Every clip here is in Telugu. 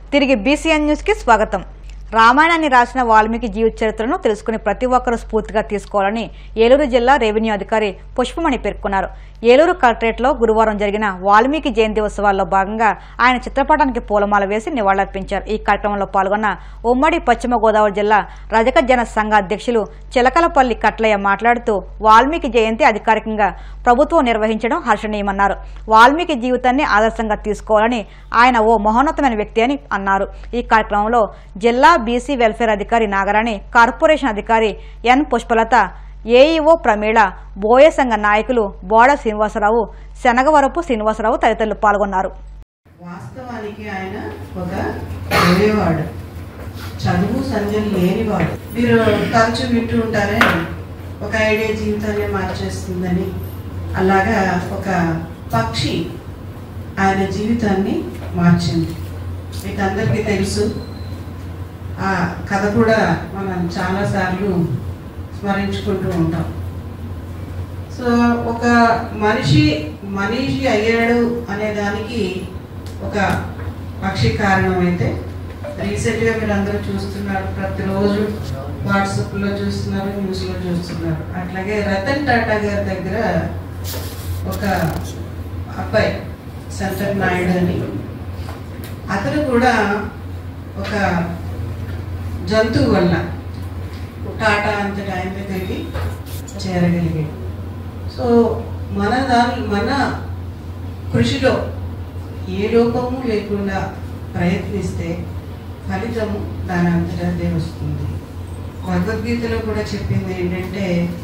తిరిగి బీసీఎన్ న్యూస్కి స్వాగతం రామాయణాన్ని రాసిన వాల్మీకి జీవిత చరిత్రను తెలుసుకుని ప్రతి ఒక్కరూ స్ఫూర్తిగా తీసుకోవాలని ఏలూరు జిల్లా రెవెన్యూ అధికారి పుష్పమణి పేర్కొన్నారు ఏలూరు కలెక్టరేట్లో గురువారం జరిగిన వాల్మీకి జయంతి ఉత్సవాల్లో భాగంగా ఆయన చిత్రపటానికి పూలమాల వేసి నివాళులర్పించారు ఈ కార్యక్రమంలో పాల్గొన్న ఉమ్మడి పశ్చిమ గోదావరి జిల్లా రజక జన సంఘ అధ్యక్షులు చిలకలపల్లి కట్లయ్య మాట్లాడుతూ వాల్మీకి జయంతి అధికారికంగా ప్రభుత్వం నిర్వహించడం హర్షణీయమన్నారు వాల్మీకి జీవితాన్ని ఆదర్శంగా తీసుకోవాలని ఆయన ఓ మహోన్నతమైన వ్యక్తి అని అన్నారు ఈ కార్యక్రమంలో జిల్లా బీసీ వెల్ఫేర్ అధికారి నాగరాణి కార్పొరేషన్ అధికారి ఎన్ పుష్పలత ఏఈఓ ప్రమీళ బోయ సంఘ నాయకులు బోడ శ్రీనివాసరావు శనగవరపు శ్రీనివాసరావు తదితరులు పాల్గొన్నారు వాస్తవానికి ఆయన ఒక చదివేవాడు చదువు సంధ్యలు లేనివాడు మీరు తరచు వింటూ ఉంటారే ఒక ఐడియా జీవితాన్ని మార్చేస్తుందని అలాగా ఒక పక్షి ఆయన జీవితాన్ని మార్చింది మీకు అందరికీ తెలుసు ఆ కథ కూడా మనం చాలాసార్లు స్మరించుకుంటూ ఉంటాం సో ఒక మనిషి మనిషి అయ్యాడు అనే దానికి ఒక పక్షి కారణం అయితే రీసెంట్గా మీరు అందరూ చూస్తున్నారు ప్రతిరోజు వాట్సాప్లో చూస్తున్నారు న్యూస్లో చూస్తున్నారు అట్లాగే రతన్ టాటా గారి దగ్గర ఒక అబ్బాయి సంతర్ నాయుడు అని అతను కూడా ఒక జంతువు వల్ల టాటా అంతటి ఆయన దగ్గరికి చేరగలిగాడు సో మన దాని మన కృషిలో ఏ లోపము లేకుండా ప్రయత్నిస్తే ఫలితము దాని అంతటా అదే వస్తుంది భగవద్గీతలో కూడా చెప్పింది ఏంటంటే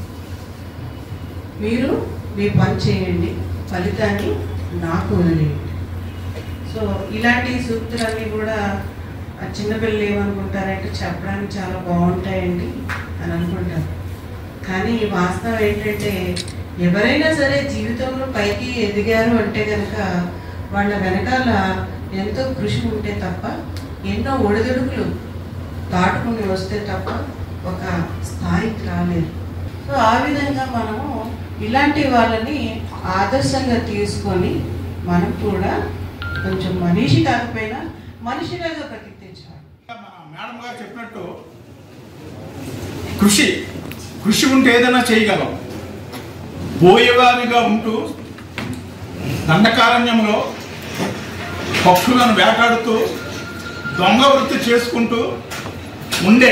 మీరు మీ పని చేయండి ఫలితాన్ని నాకు వదిలేయండి సో ఇలాంటి సూక్తులన్నీ కూడా ఆ చిన్నపిల్లలు ఏమనుకుంటారంటే చెప్పడానికి చాలా బాగుంటాయండి అని అనుకుంటారు కానీ వాస్తవం ఏంటంటే ఎవరైనా సరే జీవితంలో పైకి ఎదిగారు అంటే కనుక వాళ్ళ వెనకాల ఎంతో కృషి ఉంటే తప్ప ఎన్నో ఒడిదుడుకులు దాటుకుని వస్తే తప్ప ఒక స్థాయికి రాలేదు సో ఆ విధంగా మనము ఇలాంటి వాళ్ళని ఆదర్శంగా తీసుకొని మనం కూడా కొంచెం మనిషి కాకపోయినా మనిషిలాగా ప్రకటించాలి మన మేడం గారు చెప్పినట్టు కృషి కృషి ఉంటే ఏదైనా చేయగలం బోయవాదిగా ఉంటూ దండకారణ్యంలో పక్షులను వేటాడుతూ దొంగ వృత్తి చేసుకుంటూ ఉండే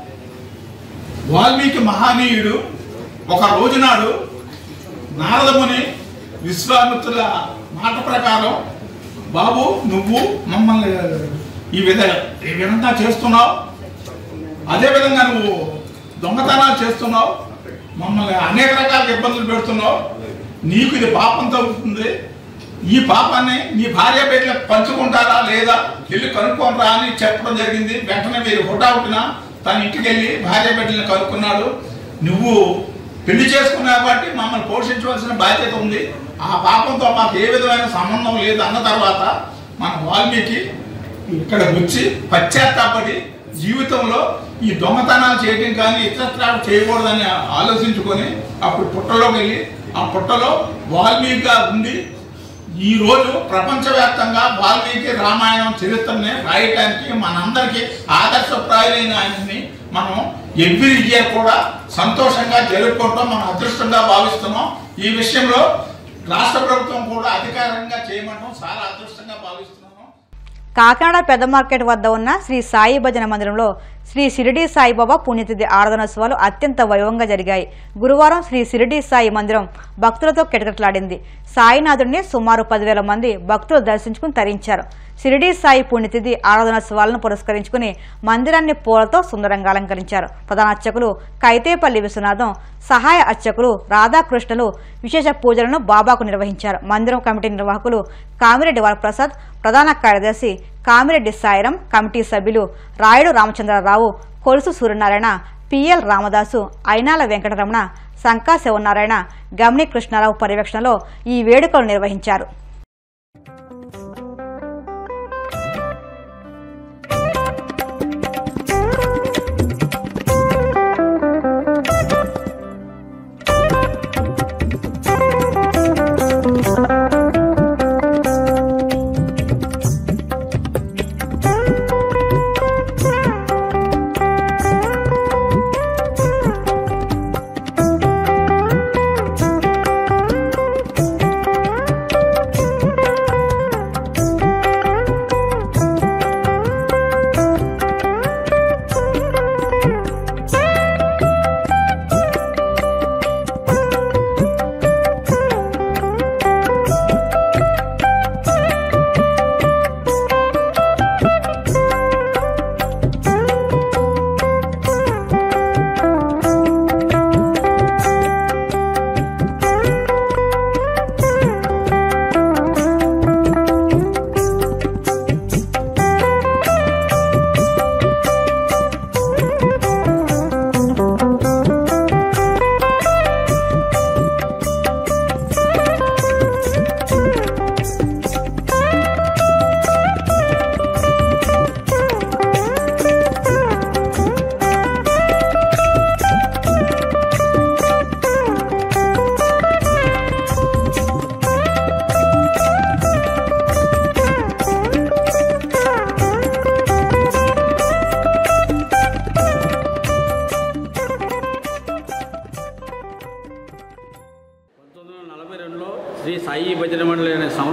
వాల్మీకి మహానీయుడు ఒక రోజునాడు నారదముని విశ్వామిత్రుల మాట ప్రకారం బాబు నువ్వు మమ్మల్ని ఈ విధ ఈ విధంగా చేస్తున్నావు అదే విధంగా నువ్వు దొంగతనాలు చేస్తున్నావు మమ్మల్ని అనేక రకాల ఇబ్బందులు పెడుతున్నావు నీకు ఇది పాపంతో అవుతుంది ఈ పాపాన్ని నీ భార్య బిడ్డలకు పంచుకుంటారా లేదా వెళ్ళి కనుక్కోనరా అని చెప్పడం జరిగింది వెంటనే మీరు హుటాహుటిన తన ఇంటికి వెళ్ళి భార్య బిడ్డలను కనుక్కున్నాడు నువ్వు పెళ్లి చేసుకున్నావు కాబట్టి మమ్మల్ని పోషించవలసిన బాధ్యత ఉంది ఆ పాపంతో మాకు ఏ విధమైన సంబంధం లేదు అన్న తర్వాత మన వాల్మీకి ఇక్కడ వచ్చి పశ్చాత్తాపడి జీవితంలో ఈ దొంగతనాలు చేయడం కానీ ఇతరత్రాలు చేయకూడదని ఆలోచించుకొని అప్పుడు పుట్టలోకి వెళ్ళి ఆ పుట్టలో వాల్మీకిగా ఉండి ఈ రోజు ప్రపంచవ్యాప్తంగా వాల్మీకి రామాయణం చరిత్రని రాయటానికి మనందరికీ ఆదర్శప్రాయులైన ఆయన్ని మనం ఎవ్రీ ఇయర్ కూడా సంతోషంగా జరుపుకుంటాం మనం అదృష్టంగా భావిస్తున్నాం ఈ విషయంలో రాష్ట్ర ప్రభుత్వం కూడా అధికారంగా చేయమంటాం చాలా అదృష్టంగా భావిస్తున్నాము కాకినాడ పెద్ద మార్కెట్ వద్ద ఉన్న శ్రీ సాయి భజన మందిరంలో శ్రీ షిరిడి సాయిబాబా పుణ్యతిథి ఆరాధనోత్సవాలు అత్యంత వైభవంగా జరిగాయి గురువారం శ్రీ షిరిడి సాయి మందిరం భక్తులతో కిటకిటలాడింది సాయినాథుడిని సుమారు పదివేల మంది భక్తులు దర్శించుకుని తరించారు షిరిడి సాయి పుణ్యతిథి ఆరాధనోత్సవాలను పురస్కరించుకుని మందిరాన్ని పూలతో సుందరంగా అలంకరించారు ప్రధాన అర్చకులు కైతేపల్లి విశ్వనాథం సహాయ అర్చకులు రాధాకృష్ణులు విశేష పూజలను బాబాకు నిర్వహించారు మందిరం కమిటీ నిర్వాహకులు కామిరెడ్డి వరప్రసాద్ ప్రధాన కార్యదర్శి కామిరెడ్డి సాయిరం కమిటీ సభ్యులు రాయుడు రామచంద్రరావు కొలుసు సూర్యనారాయణ పిఎల్ రామదాసు అయినాల వెంకటరమణ సంకా శివనారాయణ గమని కృష్ణారావు పర్యవేక్షణలో ఈ వేడుకలు నిర్వహించారు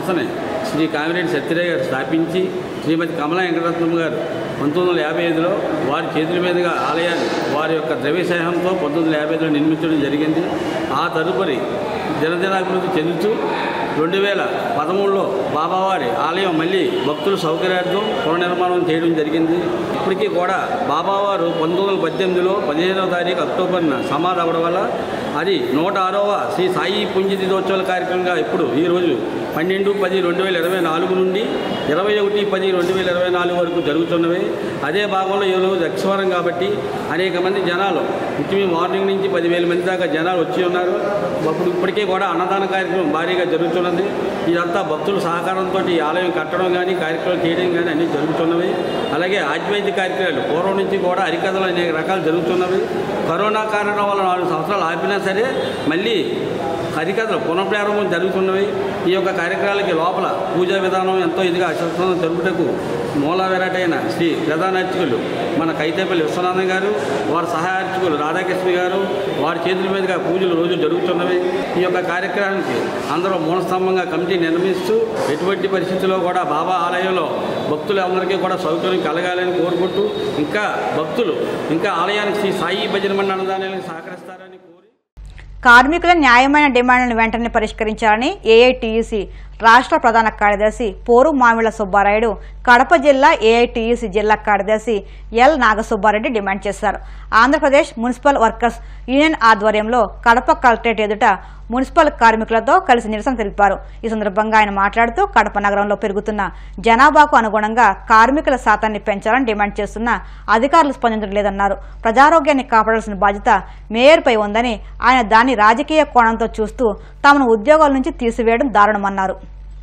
సంస్థని శ్రీ కామిరెడ్డి సత్యరాయ్ గారు స్థాపించి శ్రీమతి కమలా వెంకటరత్నం గారు పంతొమ్మిది వందల యాభై ఐదులో వారి చేతుల మీదుగా ఆలయాన్ని వారి యొక్క ద్రవ్య సహాయంతో పంతొమ్మిది వందల యాభై ఐదులో నిర్మించడం జరిగింది ఆ తదుపరి దినదినాభివృద్ధి చెందుతూ రెండు వేల పదమూడులో బాబావారి ఆలయం మళ్ళీ భక్తుల సౌకర్యార్థం పునర్నిర్మాణం చేయడం జరిగింది ఇప్పటికీ కూడా బాబావారు పంతొమ్మిది వందల పద్దెనిమిదిలో పదిహేనవ తారీఖు అక్టోబర్న సమాధి అవ్వడం వల్ల అది నూట ఆరవ శ్రీ సాయి పుంజ దినోత్సవాల కార్యక్రమంగా ఇప్పుడు ఈరోజు పన్నెండు పది రెండు వేల ఇరవై నాలుగు నుండి ఇరవై ఒకటి పది రెండు వేల ఇరవై నాలుగు వరకు జరుగుతున్నవి అదే భాగంలో ఈ రోజు యక్షవారం కాబట్టి అనేక మంది జనాలు ఇంటిమి మార్నింగ్ నుంచి పదివేల మంది దాకా జనాలు వచ్చి ఉన్నారు అప్పుడు ఇప్పటికీ కూడా అన్నదాన కార్యక్రమం భారీగా జరుగుతున్నది ఇదంతా భక్తుల సహకారంతో ఈ ఆలయం కట్టడం కానీ కార్యక్రమం చేయడం కానీ అన్నీ జరుగుతున్నవి అలాగే ఆధ్యాత్మిక కార్యక్రమాలు పూర్వం నుంచి కూడా హరికథలు అనేక రకాలు జరుగుతున్నవి కరోనా కారణం వల్ల నాలుగు సంవత్సరాలు ఆపినా సరే మళ్ళీ హరికథలు పునఃప్రారంభం జరుగుతున్నవి ఈ యొక్క కార్యక్రమాలకి లోపల పూజా విధానం ఎంతో ఇదిగా అశ్వత్థం జరుపుటకు మూల విరాటైన శ్రీ ప్రధాన అర్చకులు మన కైతేపల్లి విశ్వనాథం గారు వారి సహాయ అర్చకులు రాధాకృష్ణ గారు వారి చేతుల మీదుగా పూజలు రోజు జరుగుతున్నవి ఈ యొక్క కార్యక్రమానికి అందరూ మూలస్తంభంగా కమిటీ నిర్మిస్తూ ఎటువంటి పరిస్థితుల్లో కూడా బాబా ఆలయంలో భక్తులు అందరికీ కూడా సౌకర్యం కలగాలని కోరుకుంటూ ఇంకా భక్తులు ఇంకా ఆలయానికి శ్రీ సాయి భజన మండలి అన్నదానానికి సహకరిస్తారని కోరి కార్మికుల న్యాయమైన డిమాండ్లను వెంటనే పరిష్కరించాలని ఏఐటీయూసీ రాష్ట్ర ప్రధాన కార్యదర్శి పోరు మామిళ్ల సుబ్బారాయుడు కడప జిల్లా ఏఐటీయూసీ జిల్లా కార్యదర్శి ఎల్ నాగసుబ్బారెడ్డి డిమాండ్ చేశారు ఆంధ్రప్రదేశ్ మున్సిపల్ వర్కర్స్ యూనియన్ ఆధ్వర్యంలో కడప కలెక్టరేట్ ఎదుట మున్సిపల్ కార్మికులతో కలిసి నిరసన తెలిపారు ఈ సందర్భంగా ఆయన మాట్లాడుతూ కడప నగరంలో పెరుగుతున్న జనాభాకు అనుగుణంగా కార్మికుల శాతాన్ని పెంచాలని డిమాండ్ చేస్తున్నా అధికారులు స్పందించడం లేదన్నారు ప్రజారోగ్యాన్ని కాపాడాల్సిన బాధ్యత మేయర్పై ఉందని ఆయన దాన్ని రాజకీయ కోణంతో చూస్తూ తమను ఉద్యోగాల నుంచి తీసివేయడం దారుణమన్నారు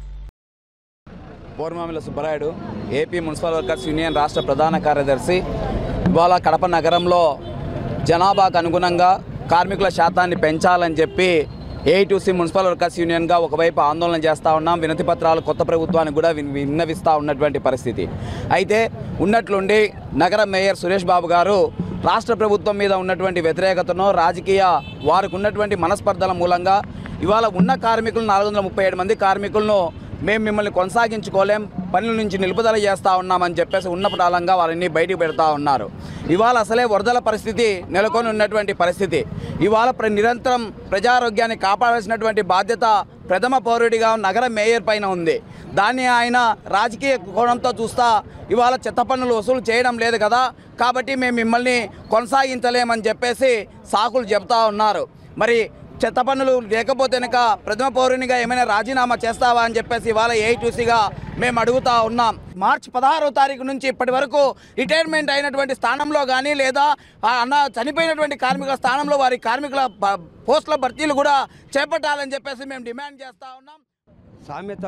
Bormamila Subbarayudu AP municipal workers union రాష్ట్ర ప్రధాన కార్యదర్శి ఇవాళ కడప నగరంలో జనాభాకు అనుగుణంగా కార్మికుల శాతాన్ని పెంచాలని చెప్పి ఏఐటీసీ మున్సిపల్ వర్కర్స్ యూనియన్గా ఒకవైపు ఆందోళన చేస్తూ ఉన్నాం వినతి పత్రాలు కొత్త ప్రభుత్వానికి కూడా విన్- విన్నవిస్తూ ఉన్నటువంటి పరిస్థితి అయితే ఉన్నట్లుండి నగర మేయర్ సురేష్ బాబు గారు రాష్ట్ర ప్రభుత్వం మీద ఉన్నటువంటి వ్యతిరేకతను రాజకీయ వారికి ఉన్నటువంటి మనస్పర్ధల మూలంగా ఇవాళ ఉన్న కార్మికులు నాలుగు వందల ముప్పై ఏడు మంది కార్మికులను మేము మిమ్మల్ని కొనసాగించుకోలేం పనుల నుంచి నిలుపుదల చేస్తూ ఉన్నామని చెప్పేసి ఉన్నపటాలంగా వారిని బయటికి పెడతా ఉన్నారు ఇవాళ అసలే వరదల పరిస్థితి నెలకొని ఉన్నటువంటి పరిస్థితి ఇవాళ ప్ర నిరంతరం ప్రజారోగ్యాన్ని కాపాడాల్సినటువంటి బాధ్యత ప్రథమ పౌరుడిగా నగర మేయర్ పైన ఉంది దాన్ని ఆయన రాజకీయ కోణంతో చూస్తా ఇవాళ చెత్త పన్నులు వసూలు చేయడం లేదు కదా కాబట్టి మేము మిమ్మల్ని కొనసాగించలేమని చెప్పేసి సాకులు చెప్తా ఉన్నారు మరి చెత్త పన్నులు లేకపోతే కనుక ప్రథమ పౌరునిగా ఏమైనా రాజీనామా చేస్తావా అని చెప్పేసి ఇవాళ ఏఐటీసీగా మేము అడుగుతా ఉన్నాం మార్చి పదహారో తారీఖు నుంచి ఇప్పటి వరకు రిటైర్మెంట్ అయినటువంటి స్థానంలో కానీ లేదా ఆ అన్న చనిపోయినటువంటి కార్మికుల స్థానంలో వారి కార్మికుల బ- పోస్టుల భర్తీలు కూడా చేపట్టాలని చెప్పేసి మేము డిమాండ్ చేస్తా ఉన్నాం సామెత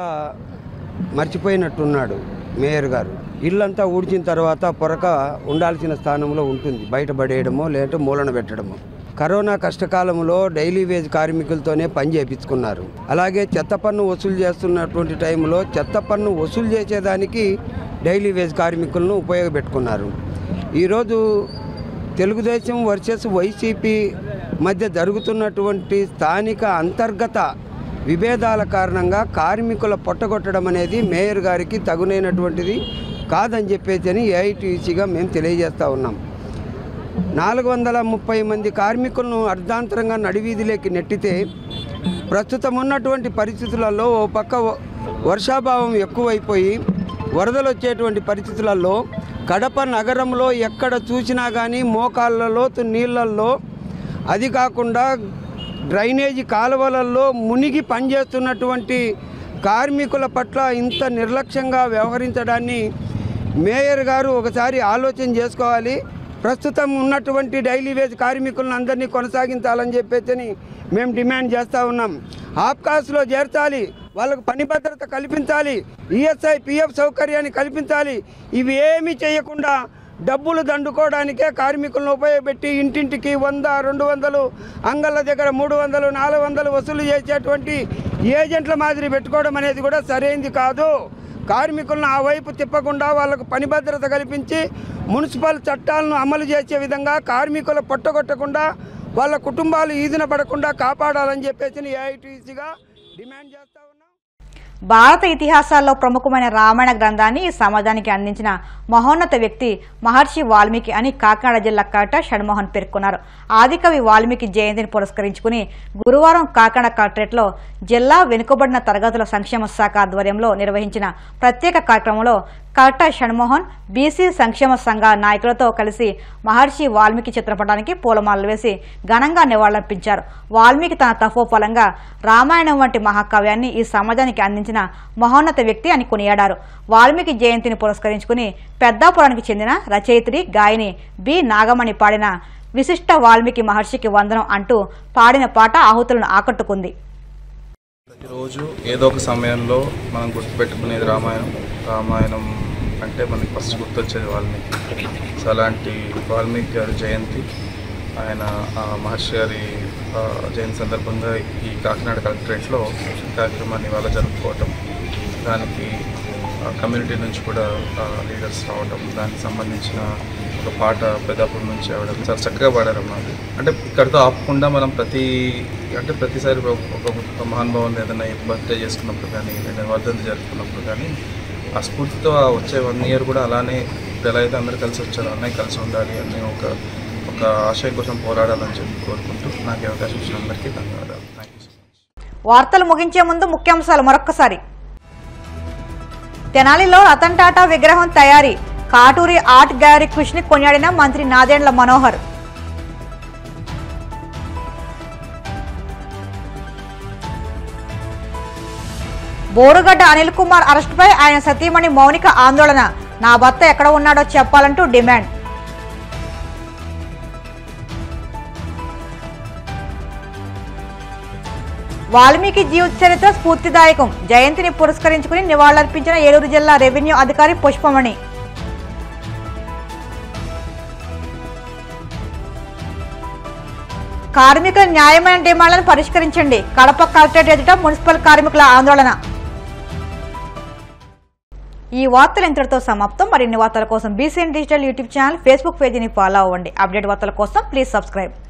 మర్చిపోయినట్టున్నాడు మేయర్ గారు ఇల్లంతా ఊడ్చిన తర్వాత పొరక ఉండాల్సిన స్థానంలో ఉంటుంది బయటపడేయడమో లేదంటే మూలన పెట్టడమో కరోనా కష్టకాలంలో డైలీ వేజ్ కార్మికులతోనే పని చేయించుకున్నారు అలాగే చెత్త పన్ను వసూలు చేస్తున్నటువంటి టైంలో చెత్త పన్ను వసూలు చేసేదానికి డైలీ వేజ్ కార్మికులను ఉపయోగపెట్టుకున్నారు ఈరోజు తెలుగుదేశం వర్సెస్ వైసీపీ మధ్య జరుగుతున్నటువంటి స్థానిక అంతర్గత విభేదాల కారణంగా కార్మికుల పొట్టగొట్టడం అనేది మేయర్ గారికి తగునైనటువంటిది కాదని చెప్పేసి ఏఐటీసీగా మేము తెలియజేస్తూ ఉన్నాం నాలుగు వందల ముప్పై మంది కార్మికులను అర్ధాంతరంగా నడివీధిలోకి నెట్టితే ప్రస్తుతం ఉన్నటువంటి పరిస్థితులలో ఓ పక్క వ- వర్షాభావం ఎక్కువైపోయి వరదలు వచ్చేటువంటి పరిస్థితులలో కడప నగరంలో ఎక్కడ చూసినా కానీ మోకాళ్ళలో నీళ్ళల్లో అది కాకుండా డ్రైనేజీ కాలువలలో మునిగి పనిచేస్తున్నటువంటి కార్మికుల పట్ల ఇంత నిర్లక్ష్యంగా వ్యవహరించడాన్ని మేయర్ గారు ఒకసారి ఆలోచన చేసుకోవాలి ప్రస్తుతం ఉన్నటువంటి డైలీ వేజ్ కార్మికులను అందరినీ కొనసాగించాలని చెప్పేసి మేము డిమాండ్ చేస్తూ ఉన్నాం ఆప్కాస్లో చేర్చాలి వాళ్ళకు పని భద్రత కల్పించాలి ఈఎస్ఐ పిఎఫ్ సౌకర్యాన్ని కల్పించాలి ఇవి ఏమీ చేయకుండా డబ్బులు దండుకోవడానికే కార్మికులను ఉపయోగపెట్టి ఇంటింటికి వంద రెండు వందలు అంగళ్ళ దగ్గర మూడు వందలు నాలుగు వందలు వసూలు చేసేటువంటి ఏజెంట్ల మాదిరి పెట్టుకోవడం అనేది కూడా సరైంది కాదు కార్మికులను ఆ వైపు తిప్పకుండా వాళ్ళకు పని భద్రత కల్పించి మున్సిపల్ చట్టాలను అమలు చేసే విధంగా కార్మికులు పొట్టగొట్టకుండా వాళ్ళ కుటుంబాలు ఈదిన పడకుండా కాపాడాలని చెప్పేసి ఏఐటీసీగా డిమాండ్ చేస్తా ఉన్నాం భారత ఇతిహాసాల్లో ప్రముఖమైన రామాయణ గ్రంథాన్ని ఈ సమాజానికి అందించిన మహోన్నత వ్యక్తి మహర్షి వాల్మీకి అని కాకినాడ జిల్లా కలెక్టర్ షణ్మోహన్ పేర్కొన్నారు ఆదికవి వాల్మీకి జయంతిని పురస్కరించుకుని గురువారం కాకినాడ కలెక్టరేట్లో జిల్లా వెనుకబడిన తరగతుల సంక్షేమ శాఖ ఆధ్వర్యంలో నిర్వహించిన ప్రత్యేక కార్యక్రమంలో కలెక్టర్ షణ్మోహన్ బీసీ సంక్షేమ సంఘ నాయకులతో కలిసి మహర్షి వాల్మీకి చిత్రపటానికి పూలమాలలు వేసి ఘనంగా నివాళులర్పించారు వాల్మీకి తన తపోఫలంగా రామాయణం వంటి మహాకావ్యాన్ని ఈ సమాజానికి అందించిన మహోన్నత వ్యక్తి అని కొనియాడారు వాల్మీకి జయంతిని పురస్కరించుకుని పెద్దాపురానికి చెందిన రచయిత్రి గాయని బి నాగమణి పాడిన విశిష్ట వాల్మీకి మహర్షికి వందనం అంటూ పాడిన పాట ఆహుతులను ఆకట్టుకుంది ప్రతిరోజు ఏదో ఒక సమయంలో మనం గుర్తుపెట్టుకునేది రామాయణం రామాయణం అంటే మనకి ఫస్ట్ గుర్తొచ్చేది వాల్మీకి సో అలాంటి వాల్మీకి గారి జయంతి ఆయన ఆ, మహర్షి గారి ఆ, జయంతి సందర్భంగా ఈ కాకినాడ కలెక్టరేట్లో ఈ కార్యక్రమాన్ని ఇవాళ జరుపుకోవటం దానికి కమ్యూనిటీ నుంచి కూడా లీడర్స్ రావడం దానికి సంబంధించిన ఒక పాట పెద్దాపూర్ నుంచి అవడం చాలా చక్కగా పాడారమ్మా అది అంటే ఇక్కడితో ఆపకుండా మనం ప్రతి అంటే ప్రతిసారి ఒక ఒక మహానుభావుని ఏదైనా బర్త్డే చేసుకున్నప్పుడు కానీ లేదా వర్ధంతి జరుపుకున్నప్పుడు కానీ ఆ స్ఫూర్తితో ఆ వచ్చే వన్ ఇయర్ కూడా అలానే ఇప్పుడు ఎలా అయితే అందరూ కలిసి వచ్చారో అన్నీ కలిసి ఉండాలి అనే ఒక ఒక ఆశయం కోసం పోరాడాలని చెప్పి కోరుకుంటూ నాకు ఈ అవకాశం ఇచ్చిన అందరికీ ధన్యవాదాలు థ్యాంక్ యూ సో మచ్ వార్తలు ముగించే ముందు ముఖ్యాంశాలు మరొక్కసారి తెనాలిలో రతన్ టాటా విగ్రహం తయారీ కాటూరి ఆర్ట్ గ్యాలరీ కృషిని కొనియాడిన మంత్రి నాదెండ్ల మనోహర్ బోరుగడ్డ అనిల్ కుమార్ అరెస్టుపై ఆయన సతీమణి మౌనిక ఆందోళన నా భర్త ఎక్కడ ఉన్నాడో చెప్పాలంటూ డిమాండ్ వాల్మీకి జీవిత చరిత్ర స్ఫూర్తిదాయకం జయంతిని పురస్కరించుకుని నివాళులర్పించిన ఏలూరు జిల్లా రెవెన్యూ అధికారి పుష్పమణి కార్మికుల న్యాయమైన డిమాండ్లను పరిష్కరించండి కడప కలెక్టరేట్ ఎదుట మున్సిపల్ కార్మికుల ఆందోళన ఈ వార్తలు ఇంతటితో సమాప్తం మరిన్ని వార్తల కోసం BCN digital YouTube channel Facebook పేజీని ఫాలో అవ్వండి అప్డేట్ వార్తల కోసం ప్లీజ్ సబ్స్క్రైబ్